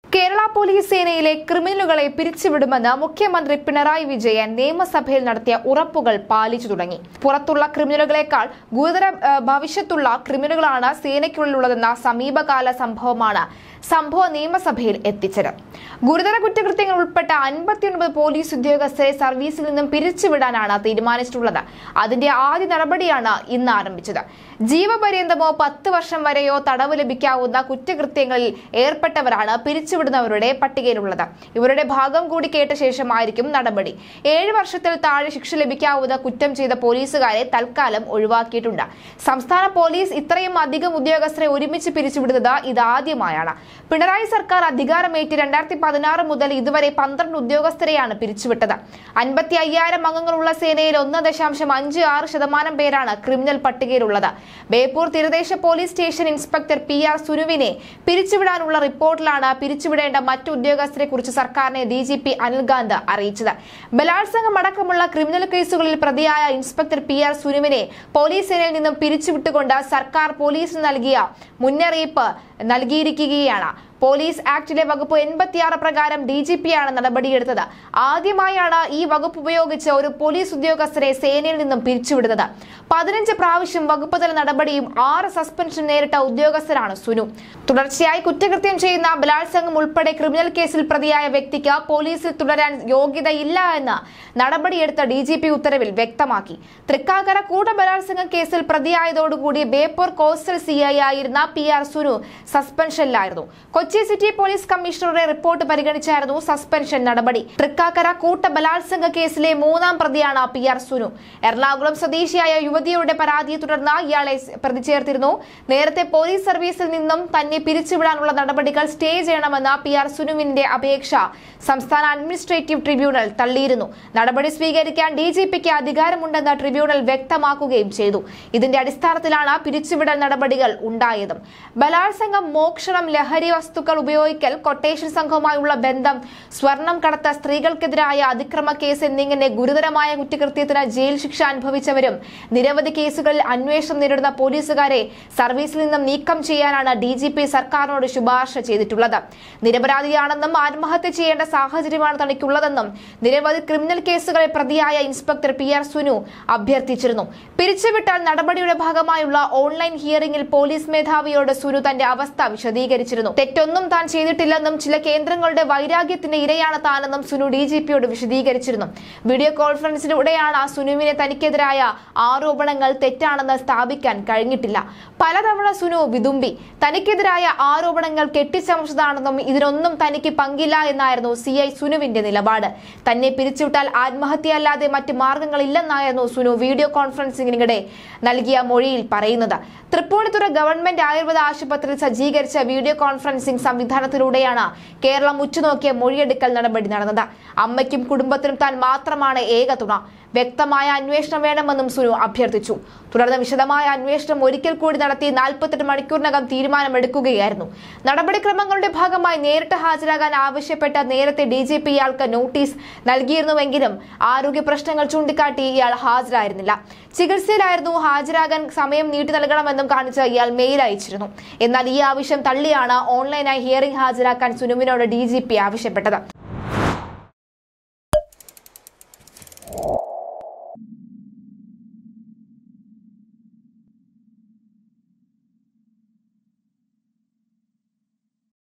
Kerala police സേനയിലെ ക്രിമിനലുകളെ പിരിച്ചുവിടുമെന്ന് മുഖ്യമന്ത്രി പിണറായി വിജയൻ നിയമസഭയിൽ നടത്തിയ ഉറപ്പുകൾ പാലിച്ചു തുടങ്ങി പുറത്തുള്ള ക്രിമിനലുകളെക്കാൾ ഗുരുതര ആ, ഭവിഷ്യത്തുള്ള ക്രിമിനലുകളാണ് സേനയ്ക്കുള്ളിലുള്ളതെന്ന സമീപകാല സംഭവമാണ് സംഭവം നിയമസഭയിൽ എത്തിച്ചത് ഗുരുതര കുറ്റകൃത്യങ്ങൾ ഉൾപ്പെട്ട അൻപത്തിയൊൻപത് പോലീസ് ഉദ്യോഗസ്ഥരെ സർവീസിൽ നിന്നും പിരിച്ചുവിടാനാണ് തീരുമാനിച്ചിട്ടുള്ളത് അതിന്റെ ആദ്യ നടപടിയാണ് ഇന്ന് ആരംഭിച്ചത് ജീവപര്യന്തമോ പത്ത് വർഷം വരെയോ തടവ് ലഭിക്കാവുന്ന കുറ്റകൃത്യങ്ങളിൽ ഏർപ്പെട്ടവരാണ് പിരിച്ചുവിടുന്നവരുടെ പട്ടികയിലുള്ളത് ഇവരുടെ ഭാഗം കൂടി കേട്ട ശേഷമായിരിക്കും നടപടി ഏഴ് വർഷത്തിൽ താഴെ ശിക്ഷ ലഭിക്കാവുന്ന കുറ്റം ചെയ്ത പോലീസുകാരെ തൽക്കാലം ഒഴിവാക്കിയിട്ടുണ്ട് സംസ്ഥാന പോലീസ് ഇത്രയും അധികം ഉദ്യോഗസ്ഥരെ ഒരുമിച്ച് പിരിച്ചുവിടുന്നത് ഇതാദ്യമായാണ് പിണറായി സർക്കാർ അധികാരമേറ്റ് രണ്ടായിരത്തി പതിനാറ് മുതൽ ഇതുവരെ പന്ത്രണ്ട് ഉദ്യോഗസ്ഥരെയാണ് പിരിച്ചുവിട്ടത് അൻപത്തി അയ്യായിരം അംഗങ്ങളുള്ള സേനയിൽ ഒന്ന് ദശാംശം അഞ്ച് ആറ് ശതമാനം പേരാണ് ക്രിമിനൽ പട്ടികയിലുള്ളത് ബേപ്പൂർ തീരദേശ police station inspector P R സുനുവിനെ പിരിച്ചുവിടാനുള്ള റിപ്പോർട്ടിലാണ് പിരിച്ചുവിടേണ്ട മറ്റു ഉദ്യോഗസ്ഥരെ കുറിച്ച് സർക്കാരിനെ ഡി ജി പി അനിൽകാന്ത് അറിയിച്ചത് ബലാത്സംഗം അടക്കമുള്ള ക്രിമിനൽ കേസുകളിൽ പ്രതിയായ ഇൻസ്പെക്ടർ പി ആർ സുനുവിനെ പോലീസ് സേനയിൽ നിന്നും പിരിച്ചുവിട്ടുകൊണ്ട് സർക്കാർ പോലീസിന് നൽകിയ മുന്നറിയിപ്പ് നൽകിയിരിക്കുകയാണ് പോലീസ് ആക്ടിലെ വകുപ്പ് എൺപത്തിയാറ് പ്രകാരം ഡി ജി പിയാണ് നടപടിയെടുത്തത് ആദ്യമായാണ് ഈ വകുപ്പ് ഉപയോഗിച്ച് ഒരു പോലീസ് ഉദ്യോഗസ്ഥരെ സേനയിൽ നിന്നും പിരിച്ചുവിടുന്നത് പതിനഞ്ച് പ്രാവശ്യം വകുപ്പ് തല നടപടിയും ആറ് സസ്പെൻഷൻ നേരിട്ട ഉദ്യോഗസ്ഥരാണ് സുനു തുടർച്ചയായി കുറ്റകൃത്യം ചെയ്യുന്ന ബലാത്സംഗം ഉൾപ്പെടെ ക്രിമിനൽ കേസിൽ പ്രതിയായ വ്യക്തിക്ക് പോലീസിൽ തുടരാൻ യോഗ്യതയില്ല എന്ന് നടപടിയെടുത്ത ഡി ജി പി ഉത്തരവിൽ വ്യക്തമാക്കി തൃക്കാക്കര കൂട്ട ബലാത്സംഗ കേസിൽ പ്രതിയായതോടുകൂടി ബേപ്പൂർ കോസ്റ്റൽ സി ഐ ആയിരുന്ന പി ആർ സുനു സസ്പെൻഷനിലായിരുന്നു കൊച്ചി സിറ്റി പോലീസ് കമ്മീഷണറുടെ റിപ്പോർട്ട് പരിഗണിച്ചായിരുന്നു സസ്പെൻഷൻ നടപടി തൃക്കാക്കര കൂട്ട ബലാത്സംഗ കേസിലെ മൂന്നാം പ്രതിയാണ് പി ആർ സുനു എറണാകുളം സ്വദേശിയായ യുവതിയുടെ പരാതിയെ തുടർന്ന് ഇയാളെ പ്രതി ചേർത്തിരുന്നു നേരത്തെ പോലീസ് സർവീസിൽ നിന്നും തന്നെ പിരിച്ചുവിടാനുള്ള നടപടികൾ സ്റ്റേ ചെയ്യണമെന്ന പി ആർ സുനുവിന്റെ അപേക്ഷ സംസ്ഥാന അഡ്മിനിസ്ട്രേറ്റീവ് ട്രിബ്യൂണൽ തള്ളിയിരുന്നു നടപടി സ്വീകരിക്കാൻ ഡി ജി പിക്ക് അധികാരമുണ്ടെന്ന് ട്രിബ്യൂണൽ വ്യക്തമാക്കുകയും ചെയ്തു ഇതിന്റെ അടിസ്ഥാനത്തിലാണ് പിരിച്ചുവിടൽ നടപടികൾ ഉണ്ടായതും ബലാത്സംഗം മോഷണം ലഹരി വസ്തുക്കൾ ഉപയോഗിക്കൽ കൊട്ടേഷൻ സംഘവുമായുള്ള ബന്ധം സ്വർണം കടത്ത സ്ത്രീകൾക്കെതിരായ അതിക്രമ കേസ് എന്നിങ്ങനെ ഗുരുതരമായ കുറ്റകൃത്യത്തിന് ജയിൽ ശിക്ഷ അനുഭവിച്ചവരും നിരവധി കേസുകളിൽ അന്വേഷണം നേരിടുന്ന പോലീസുകാരെ സർവീസിൽ നിന്നും നീക്കം ചെയ്യാനാണ് ഡി ജി പി സർക്കാരിനോട് ശുപാർശ ചെയ്തിട്ടുള്ളത് നിരപരാധിയാണെന്നും ആത്മഹത്യ ചെയ്യേണ്ട സാഹചര്യമാണ് തനിക്കുള്ളതെന്നും നിരവധി ക്രിമിനൽ കേസുകളിൽ പ്രതിയായ ഇൻസ്പെക്ടർ പി ആർ സുനു അഭ്യർത്ഥിച്ചിരുന്നു പിരിച്ചുവിട്ടാൽ നടപടിയുടെ ഭാഗമായുള്ള ഓൺലൈൻ ഹിയറിംഗിൽ പോലീസ് മേധാവിയോട് സുനു തന്റെ അവസ്ഥ വിശദീകരിച്ചിരുന്നു തെറ്റൊന്നും താൻ ചെയ്തിട്ടില്ലെന്നും ചില കേന്ദ്രങ്ങളുടെ വൈരാഗ്യത്തിന്റെ ഇരയാണ് താനെന്നും സുനു ഡി ജി പിയോട് വിശദീകരിച്ചിരുന്നു വീഡിയോ കോൺഫറൻസിലൂടെയാണ് സുനുവിനെ തനിക്കെതിരായ ആരോപണങ്ങൾ തെറ്റാണെന്ന് സ്ഥാപിക്കാൻ കഴിഞ്ഞിട്ടില്ല പലതവണ സുനു വിതുമ്പി തനിക്കെതിരായ ആരോപണങ്ങൾ കെട്ടിച്ചമച്ചതാണെന്നും ഇതിനൊന്നും തനിക്ക് പങ്കില്ല എന്നായിരുന്നു സി ഐ സുനുവിന്റെ നിലപാട് തന്നെ പിരിച്ചുവിട്ടാൽ ആത്മഹത്യയല്ലാതെ മറ്റ് മാർഗങ്ങളില്ലെന്നായിരുന്നു സുനു വീഡിയോ കോൺഫറൻസിംഗിനിടെ നൽകിയ മൊഴിയിൽ പറയുന്നത് തൃപ്പൂണിത്തുറ ഗവൺമെന്റ് ആയുർവേദ ആശുപത്രിയിൽ സജ്ജീകരിച്ച വീഡിയോ കോൺഫറൻസിംഗ് സംവിധാനത്തിലൂടെയാണ് കേരളം ഉറ്റുനോക്കിയ മൊഴിയെടുക്കൽ നടപടി നടന്നത് അമ്മയ്ക്കും കുടുംബത്തിനും താൻ മാത്രമാണ് ഏക തുണ വ്യക്തമായ അന്വേഷണം വേണമെന്നും സുനു അഭ്യർത്ഥിച്ചു തുടർന്ന് വിശദമായ അന്വേഷണം ഒരിക്കൽ കൂടി നടത്തി നാൽപ്പത്തെട്ട് മണിക്കൂറിനകം തീരുമാനമെടുക്കുകയായിരുന്നു നടപടിക്രമങ്ങളുടെ ഭാഗമായി നേരിട്ട് ഹാജരാകാൻ ആവശ്യപ്പെട്ട നേരത്തെ ഡി ജി പി ഇയാൾക്ക് നോട്ടീസ് നൽകിയിരുന്നുവെങ്കിലും ആരോഗ്യ പ്രശ്നങ്ങൾ ചൂണ്ടിക്കാട്ടി ഇയാൾ ഹാജരായിരുന്നില്ല ചികിത്സയിലായിരുന്നു ഹാജരാകാൻ സമയം നീട്ടി നൽകണമെന്നും കാണിച്ച് ഇയാൾ മെയിൽ അയച്ചിരുന്നു എന്നാൽ ഈ ആവശ്യം തള്ളിയാണ് ഓൺലൈനായി ഹിയറിംഗ് ഹാജരാക്കാൻ സുനുവിനോട് ഡി ആവശ്യപ്പെട്ടത്